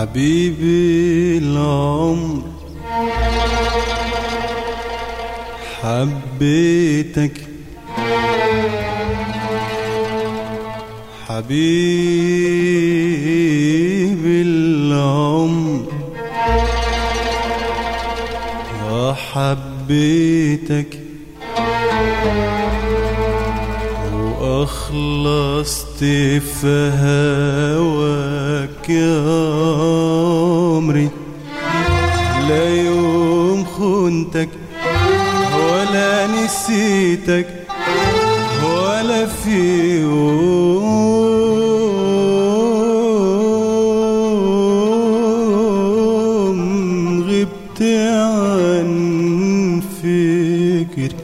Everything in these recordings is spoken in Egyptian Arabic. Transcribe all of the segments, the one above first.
حبيبي العمر حبيتك حبيبي العمر يا حبيتك وأخلصت في هواك يا عمري لا يوم خنتك ولا نسيتك ولا في يوم غبت عن فكري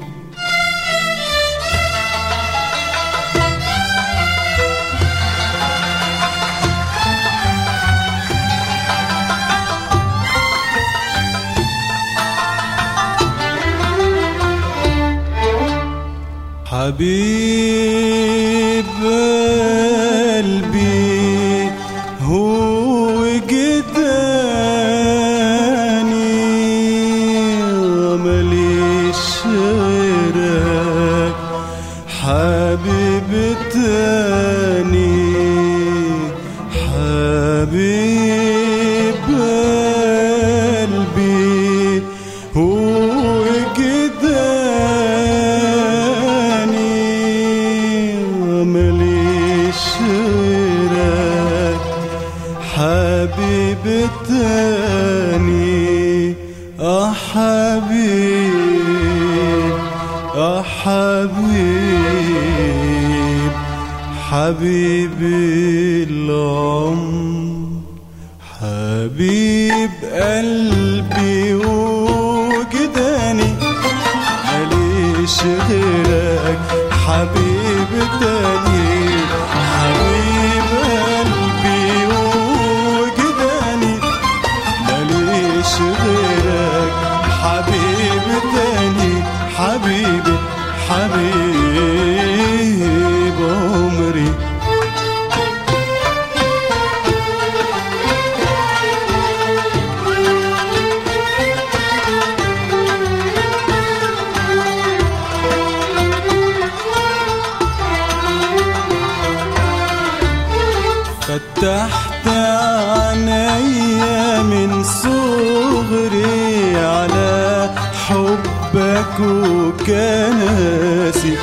حبيب قلبي هو جداني ماليش غيرك حبيب تاني حبيب قلبي هو جداني ماليش غيرك حبيب تاني اه حبيب اه حبيب حبيبي العمر حبيب قلبي وجداني ماليش غيرك حبيب تاني حبيب قلبي وجداني ماليش غيرك حبيب تاني حبيبي حبيب عمري فتحت عينيا من صغري على حبك وكناسي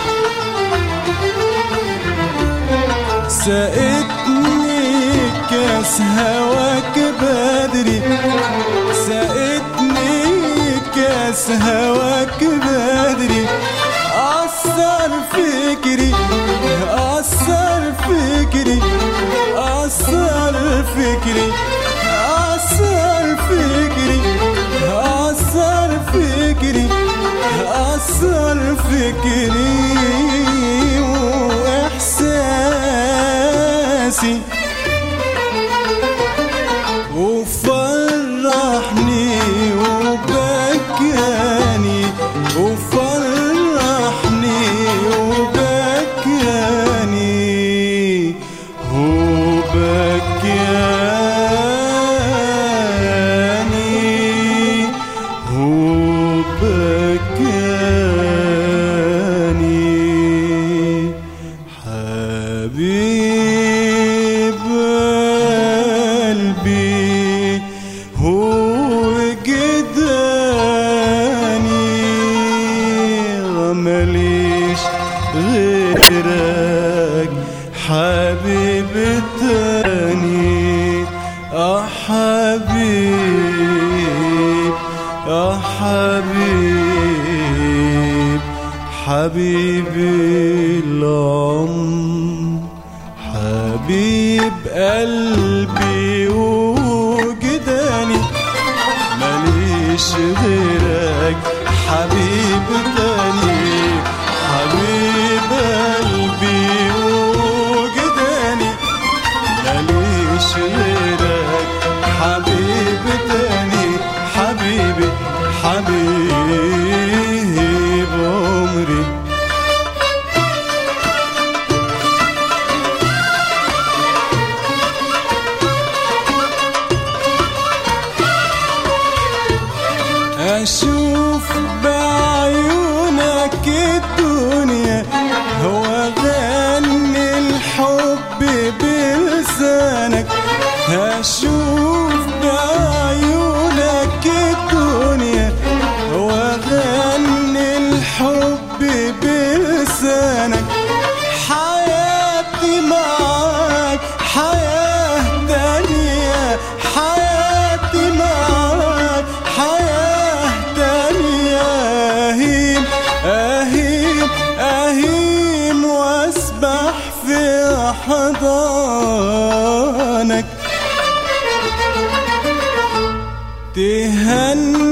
سقتني كاس هواك بدري سقتني كاس هواك بدري أثر فكري أثر فكري أثر فكري أثر فكري أثر فكري أثر فكري وإحساسي وفرحني وبكاني وفرحني وبكاني وبكاني وبكاني حبيب قلبي هو جداني ماليش غيرك حبيب تاني اه حبيب اه حبيب حبيبي العمر حبيب قلبي وجداني ماليش غيرك حبيب تاني حبيب قلبي وجداني ماليش غيرك حبيب تاني حبيبي حبيب عمري في حضانك تهنى